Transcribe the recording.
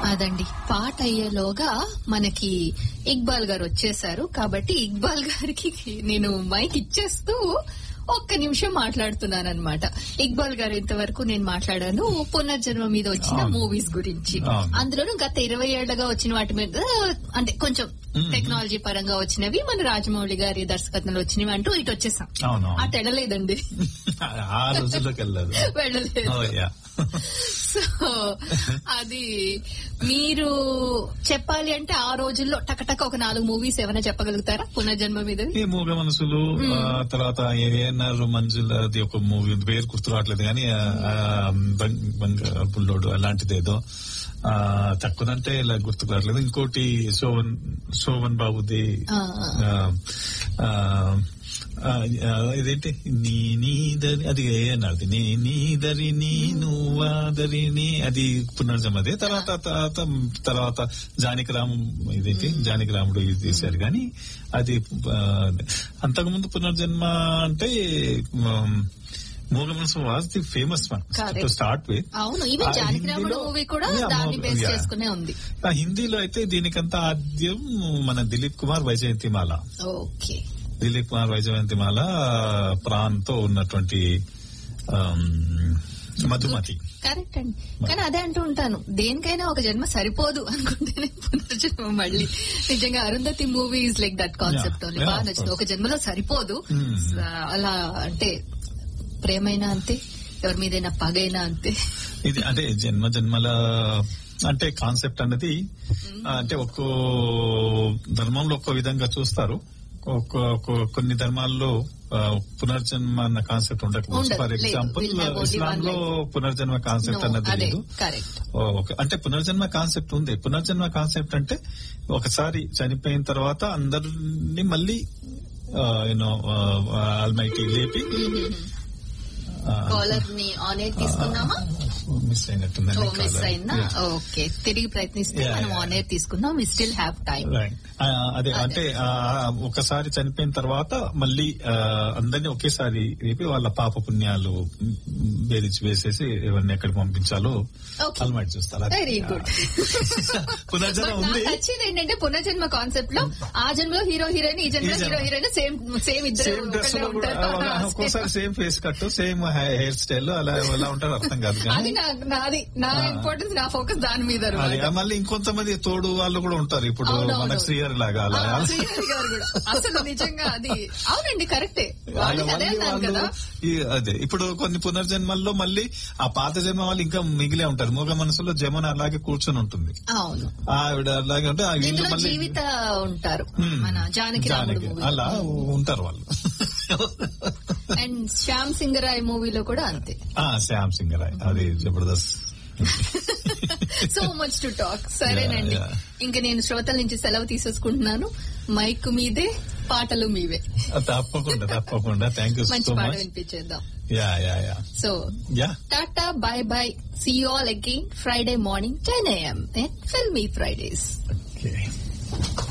అదండి పాట అయ్యేలోగా మనకి ఇక్బాల్ గారు వచ్చేసారు కాబట్టి ఇక్బాల్ గారికి నేను మైక్ ఇచ్చేస్తూ ఒక్క నిమిషం మాట్లాడుతున్నాను అనమాట ఇక్బాల్ గారు ఇంతవరకు నేను మాట్లాడాను పునర్జన్మ మీద వచ్చిన అవును. మూవీస్ గురించి అవును. అందులోనూ గత ఇరవై ఏళ్లుగా వచ్చిన వాటి మీద అంటే కొంచెం టెక్నాలజీ పరంగా వచ్చినవి మన రాజమౌళి గారి దర్శకత్వంలో వచ్చినవి అంటూ ఇటు వచ్చేసాం అవును అటు వెళ్ళలేదండి ఆ రోజుల్లోకి వెళ్ళలేదు వెళ్ళలేదు Oh, yeah. సో అది మీరు చెప్పాలి అంటే ఆ రోజుల్లో టకటక ఒక నాలుగు మూవీస్ ఏమైనా చెప్పగలుగుతారా పునర్జన్మ మీద ఈ మూగ మనసులు ఆ, తర్వాత ఏఎన్ఆర్ మంజులది ఒక మూవీ ఉంది పేరు గుర్తు రావట్లేదు కానీ ఆ, ఆ, బంగ్- బంగారు పుల్లోడు అలాంటిది ఏదో ఆ, తక్కువదంటే ఇలా గుర్తుకు రావట్లేదు ఇంకోటి శోభన్ శోభన్ బాబుది ఆ, ఆ, ఆ, ఆ, ఆ, ఇదేంటి నీ నీదరి అది ఏఎన్ఆర్ది నీ నీదరి నీ నువ్వాదరి నీ అది పునర్జన్మ అదే తర్వాత తర్వాత తర్వాత జానకి రాము ఇదేంటి జానకి రాముడు ఇది తీశారు కానీ అది ఆ, అంతకుముందు పునర్జన్మ అంటే Mooga Manasu was the famous one Correct. To start with అవును ఈవెన్ ఆ, జానకిరాముడు హిందీలో- మూవీ కూడా Yeah, దాన్ని మూవీ- బేస్ yeah. చేసుకునే ఉంది ఆ, హిందీలో అయితే దీనికంతా ఆద్యం మన దిలీప్ కుమార్ వైజయంతిమాల ఓకే దిలీప్ కుమార్ వైజయంతిమాల ప్రాణ్ తో ఉన్నటువంటి ఆమ్, మధుమతి కరెక్ట్ అండి కానీ అదే అంటూ ఉంటాను దేనికైనా ఒక జన్మ సరిపోదు అనుకుంటేనే పునర్జన్మ మళ్ళీ నిజంగా Arundhati movie is like that concept Yeah, only yeah, బాగా of నచ్చింది course. ఒక జన్మలో సరిపోదు Hmm. స- అలా అంటే ప్రేమైనా అంతే ఎవరి మీదైనా పగైనా అంతే ఇది అంటే జన్మ జన్మల అంటే కాన్సెప్ట్ అన్నది ఆ, అంటే ఒక్కో ధర్మంలో ఒక్కో విధంగా చూస్తారు ఒక్కో- ఒక్కో- కొన్ని ధర్మాల్లో ఆ, పునర్జన్మ అన్న కాన్సెప్ట్ ఉండకపోవచ్చు ఉండదు. ఫర్ లేదు. ఎగ్జాంపుల్ We'll have only ఇస్లాం one లో పునర్జన్మ కాన్సెప్ట్ No, అన్నది అదే లేదు కరెక్ట్ ఓ, ఓకే. అంటే పునర్జన్మ కాన్సెప్ట్ ఉంది పునర్జన్మ కాన్సెప్ట్ అంటే ఒకసారి చనిపోయిన తర్వాత అందరినీ మళ్ళీ యూనో ఆల్మైటీ లేపి కాలర్ ని ఆన్ ఎయిర్ తీసుకున్నామా మిస్ అయినట్టుందండి ఓ మిస్ caller. అయిందా Yeah. ఓకే తిరిగి ప్రయత్నిస్తే Yeah, మనం yeah. ఆన్ ఎయిర్ తీసుకున్నాం we still have time Right. ఆ, అదే అంటే ఆ, ఒకసారి చనిపోయిన తర్వాత మళ్ళీ ఆ, అందరినీ ఒకేసారి రేపి వాళ్ళ పాప పుణ్యాలు మ్, బేరించి వేసేసి ఎవరిని ఎక్కడికి పంపించాలో Okay. అలవాటు చూస్తారు అది. వెరీ గుడ్ పునర్జన్మ ఉంది నాకు నచ్చింది ఏంటంటే పునర్జన్మ కాన్సెప్ట్ లో ఆ జన్మలో హీరో హీరోయిన్ ఈ జన్మలో ఈ జన్మ. హీరో హీరోయిన్ సేమ్ సేమ్ ఇద్దరు సేమ్ డ్రెస్ ఒకళ్ళే లో కూడా ఉంటారు. ఒక్కోసారి same face cut same hair style అలా ఎలా ఉంటారో అర్థం కాదు అది కానీ నా నాది నా ఇంపార్టెన్స్ నా ఫోకస్ దాని మీద అది అన్నమాట. మళ్ళీ ఇంకొంతమంది తోడు వాళ్ళు కూడా ఉంటారు ఇప్పుడు అవునవును. మనకు శ్రీహరి లాగా అలా ఆ, శ్రీహరి గారు కూడా అసలు నిజంగా అది అవునండి కరెక్టే వాళ్ళ వాళ్ళకి అదే మళ్ళీ అన్నాను వాళ్ళు కదా ఈ అదే ఇప్పుడు కొన్ని పునర్జన్మల్లో మళ్ళీ ఆ పాత జన్మ వాళ్ళు ఇంకా మిగిలే ఉంటారు మూగ మనసులో జమన అలాగే కూర్చొని ఉంటుంది అవును ఆవిడ అలాగే ఉంటే ఆ వీళ్ళు ఇందులో మళ్ళీ జీవిత ఉంటారు Hmm. మన జానకి రాముడు జానకి. మూవీ అలా ఉంటారు వాళ్ళు అండ్ శ్యామ్ సింగరాయ్ మూవీలో కూడా అంతే ఆ శ్యామ్ సింగ్ రాయ్ అది జబర్దస్త్ సో మచ్ టు టాక్ సరేనండి Yeah, yeah. ఇంకా నేను శ్రోతల నుంచి సెలవు తీసేసుకుంటున్నాను మైక్ మీదే పాటలు మీవే తప్పకుండా తప్పకుండా థ్యాంక్ యూ మంచి సో పాట మచ్ వినిపించేద్దాం yeah yeah yeah so yeah tata bye bye see all again Friday morning ten AM filmy Fridays okay